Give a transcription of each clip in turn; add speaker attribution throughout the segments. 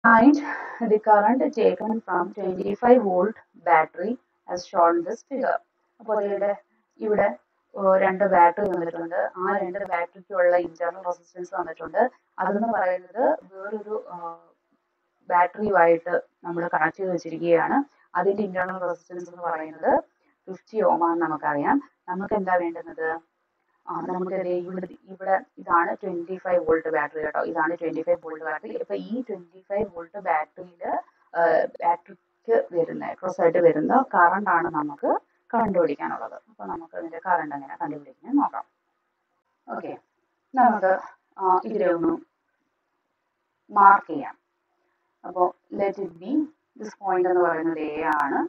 Speaker 1: find the current taken from 25 volt battery as shown in this figure. അപ്പോൾ ഇവിടെ ഇവിടെ ഏർ രണ്ട് ബാറ്ററി തന്നിട്ടുണ്ട് ആ രണ്ട് ബാറ്ററിക്കുള്ള ഇന്റർണൽ റെസിസ്റ്റൻസ് തന്നിട്ടുണ്ട് അതെന്ന് പറയുന്നത് വേറൊരു ബാറ്ററിയുമായിട്ട് നമ്മൾ കണക്ട് ചെയ്ത് വെച്ചിരിക്കുകയാണ് അതിന്റെ ഇന്റർണൽ റെസിസ്റ്റൻസ് എന്ന് പറയുന്നത് ഫിഫ്റ്റി ഓം ആണെന്ന് നമുക്കറിയാം നമുക്ക് എന്താ വേണ്ടുന്നത് ആ നമുക്ക് ദേ ഇവിടെ ഇവിടെ ഇതാണ് ട്വന്റി ഫൈവ് വോൾട്ട് ബാറ്ററി കേട്ടോ ഇതാണ് ട്വന്റി ഫൈവ് വോൾട്ട് ബാറ്ററി അപ്പൊ ഈ ട്വന്റി ഫൈവ് വോൾട്ട് ബാറ്ററിയിൽ ബാറ്ററിക്ക് വരുന്ന അക്രോസ് ആയിട്ട് വരുന്ന കറണ്ട് ആണ് നമുക്ക് കണ്ടുപിടിക്കാനുള്ളത് അപ്പൊ നമുക്ക് അതിന്റെ കറണ്ട് എങ്ങനെ കണ്ടുപിടിക്കുന്നത് നോക്കാം ഓക്കെ നമുക്ക് ആ, ഇതിനെ ഒന്ന് മാർക്ക് ചെയ്യാം അപ്പോൾ let it be this point എന്ന് പറയുന്നത് എ ആണ്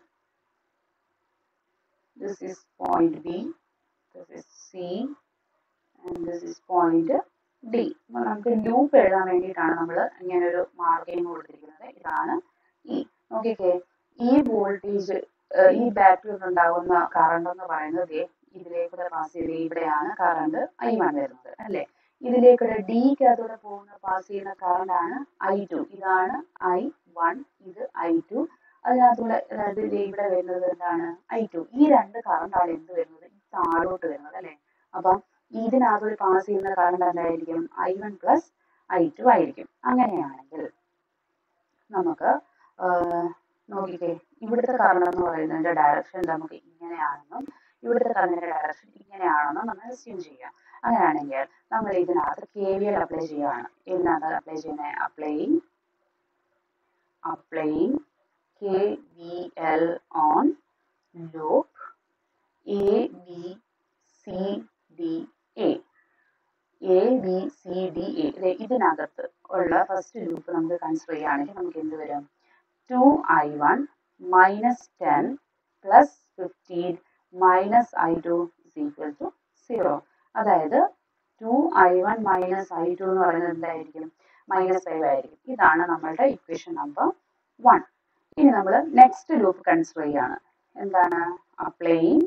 Speaker 1: this is point B this is C and this is point D അപ്പോൾ നമുക്ക് ലൂപ്പ് എഴുതാൻ വേണ്ടിയിട്ടാണ് നമ്മൾ ഇങ്ങനെ ഒരു മാർക്കിംഗ് കൊടുത്തിരിക്കുന്നത് ഇതാണ് ഈ നോക്കിക്കേ ഈ വോൾട്ടേജ് ഈ ബാറ്ററിയിൽ ഉണ്ടാകുന്ന കറണ്ട് എന്ന് പറയുന്നത് ദേ ഇതിലേക്കൂടെ പാസ് ചെയ്ത് ഇവിടെയാണ് കറണ്ട് ഐ വൺ വരുന്നത് അല്ലേ ഇതിലേക്കൂടെ ഡിക്കകത്തൂടെ പോകുന്ന പാസ് ചെയ്യുന്ന കറണ്ട് ആണ് ഐ ടു ഇതാണ് ഐ വൺ ഇത് ഐ ടു അതിനകത്തൂടെ അതായത് ദേ ഇവിടെ വരുന്നത് എന്താണ് ഐ ടു ഈ രണ്ട് കറണ്ട് ആണ് എന്ത് വരുന്നത് ഈ താഴോട്ട് വരുന്നത് അല്ലേ അപ്പം ഇതിനകത്തൂടെ പാസ് ചെയ്യുന്ന കറണ്ട് എന്തായിരിക്കും I one plus I two ആയിരിക്കും അങ്ങനെയാണെങ്കിൽ നമുക്ക് ആഹ് നോക്കിക്കേ ഇവിടുത്തെ കറണ്ട് എന്ന് പറയുന്നതിന്റെ ഡയറക്ഷൻ നമുക്ക് ഇങ്ങനെയാണെന്നും ഇവിടുത്തെ കറണ്ടിന്റെ ഡയറക്ഷൻ ഇങ്ങനെയാണെന്നും നമ്മൾ അസ്യൂം ചെയ്യാം അങ്ങനെയാണെങ്കിൽ നമ്മൾ ഇതിനകത്ത് കെ വി എൽ അപ്ലൈ ചെയ്യുകയാണ് ഇതിനകത്ത് അപ്ലൈ ചെയ്യുന്നത് applying applying KVL on loop A loop C D A D B C D A D എ ഇതിനകത്ത് ഉള്ള ഫസ്റ്റ് ലൂപ്പ് നമുക്ക് കൺസിഡർ ചെയ്യുകയാണെങ്കിൽ നമുക്ക് എന്ത് വരും two I one minus ten plus fifteen minus I two is equal to zero അതായത് two I one minus I two എന്ന് പറയുന്നത് എന്തായിരിക്കും മൈനസ് ഫൈവ് ആയിരിക്കും ഇതാണ് നമ്മളുടെ ഇക്വേഷൻ നമ്പർ വൺ ഇനി നമ്മൾ നെക്സ്റ്റ് ലൂപ്പ് കൺസിഡർ ചെയ്യാണ് എന്താണ് applying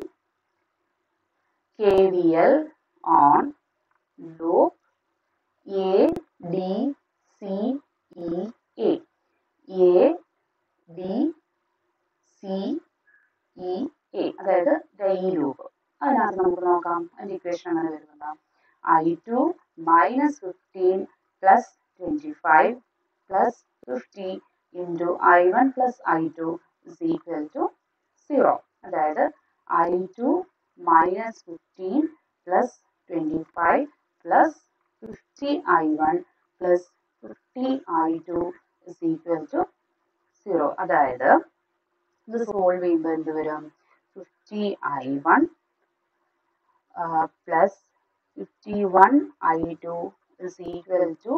Speaker 1: KVL on loop A loop C E A E D C E A E എ അതായത് ദേ ഈ ലൂപ്പ് അതിനകത്ത് നമുക്ക് നോക്കാം അതിന്റെ ഇക്വേഷൻ അങ്ങനെ വരുന്നത് I two minus fifteen plus twenty five plus fifty into I one plus I two is equal to zero അതായത് I two minus fifteen plus twenty five plus fifty I one plus fifty I two is equal to zero അതായത് ഇത് solve ചെയ്യുമ്പോൾ എന്ത് വരും fifty I one plus fifty one I two is equal to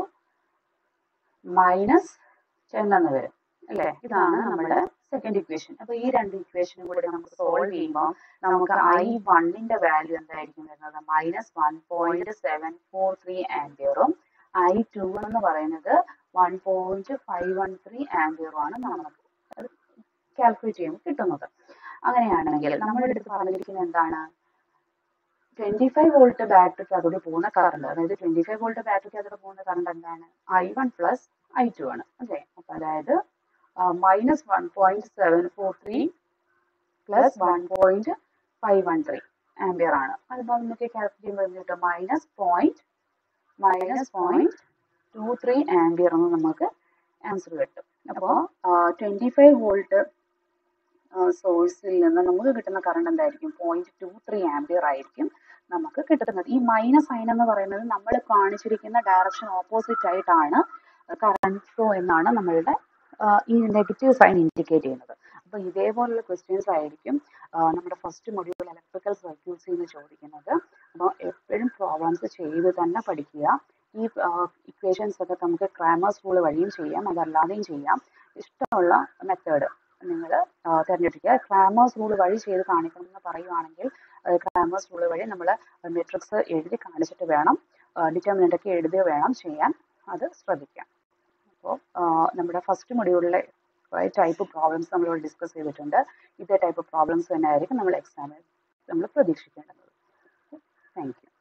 Speaker 1: minus ten എന്ന് വരും അല്ലേ ഇതാണ് നമ്മുടെ സെക്കൻഡ് ഇക്വേഷൻ അപ്പൊ ഈ രണ്ട് ഇക്വേഷനും കൂടി നമുക്ക് സോൾവ് ചെയ്യുമ്പോൾ നമുക്ക് ഐ വണ്ണിന്റെ വാല്യൂ എന്തായിരിക്കും വരുന്നത് minus one point seven four three ആംപിയറും ഐ ടു എന്ന് പറയുന്നത് one point five one three ആംപിയറും ആണ് നമുക്ക് അത് കാൽക്കുലേറ്റ് ചെയ്യുമ്പോൾ കിട്ടുന്നത് അങ്ങനെയാണെങ്കിൽ നമ്മുടെ അടുത്ത് പറഞ്ഞിരിക്കുന്നത് എന്താണ് ട്വന്റി ഫൈവ് വോൾട്ട് ബാറ്ററിക്ക് അതോടെ പോകുന്ന കറണ്ട് അതായത് ട്വന്റി ഫൈവ് വോൾട്ട് ബാറ്ററിക്ക് അതോടെ പോകുന്ന കറണ്ട് എന്താണ് I one plus I two ആണ് അല്ലേ അപ്പൊ അതായത് minus one point seven four three plus one point five one three ampere ആണ് അതിപ്പോൾ നമുക്ക് കാൽക്കുലേറ്റ് ചെയ്യുമ്പോൾ എന്ത് കിട്ടും minus point minus point two three ampere എന്ന് നമുക്ക് ആൻസർ കിട്ടും അപ്പോൾ ട്വന്റി ഫൈവ് വോൾട്ട് സോഴ്സിൽ നിന്ന് നമുക്ക് കിട്ടുന്ന കറണ്ട് എന്തായിരിക്കും പോയിന്റ് ടു ത്രീ ആംബിയർ ആയിരിക്കും നമുക്ക് കിട്ടുന്നത് ഈ മൈനസ് സൈൻ എന്ന് പറയുന്നത് നമ്മൾ കാണിച്ചിരിക്കുന്ന ഡയറക്ഷൻ ഓപ്പോസിറ്റ് ആയിട്ടാണ് കറണ്ട് ഫ്ലോ എന്നാണ് നമ്മളുടെ ആ, ഈ നെഗറ്റീവ് സൈൻ ഇൻഡിക്കേറ്റ് ചെയ്യുന്നത് അപ്പോൾ ഇതേപോലുള്ള ക്വസ്റ്റ്യൻസ് ആയിരിക്കും ആ, നമ്മുടെ ഫസ്റ്റ് മൊഡ്യൂൾ ഇലക്ട്രിക്കൽ സർക്യൂട്ട്സിൽ നിന്ന് ചോദിക്കുന്നത് അപ്പോൾ എപ്പോഴും പ്രോബ്ലംസ് ചെയ്ത് തന്നെ പഠിക്കുക ഈ ഇക്വേഷൻസ് ഒക്കെ നമുക്ക് ക്രാമേഴ്സ് റൂൾ വഴിയും ചെയ്യാം അതല്ലാതെയും ചെയ്യാം ഇഷ്ടമുള്ള മെത്തേഡ് നിങ്ങൾ തിരഞ്ഞെടുക്കുക ക്രാമേഴ്സ് റൂൾ വഴി ചെയ്ത് കാണിക്കണം എന്ന് പറയുവാണെങ്കിൽ ക്രാമേഴ്സ് റൂൾ വഴി നമ്മൾ മെട്രിക്സ് എഴുതി കാണിച്ചിട്ട് വേണം ഡിറ്റർമിനൻ്റ് ഒക്കെ എഴുതി വേണം ചെയ്യാൻ അത് ശ്രദ്ധിക്കാം അപ്പോൾ നമ്മുടെ ഫസ്റ്റ് മൊഡ്യൂളിലെ കുറേ ടൈപ്പ് പ്രോബ്ലംസ് നമ്മൾ ഡിസ്കസ് ചെയ്തിട്ടുണ്ട് ഇതേ ടൈപ്പ് പ്രോബ്ലംസ് തന്നെ ആയിരിക്കും നമ്മൾ എക്സാമിൽ നമ്മൾ പ്രതീക്ഷിക്കേണ്ടത് താങ്ക് യു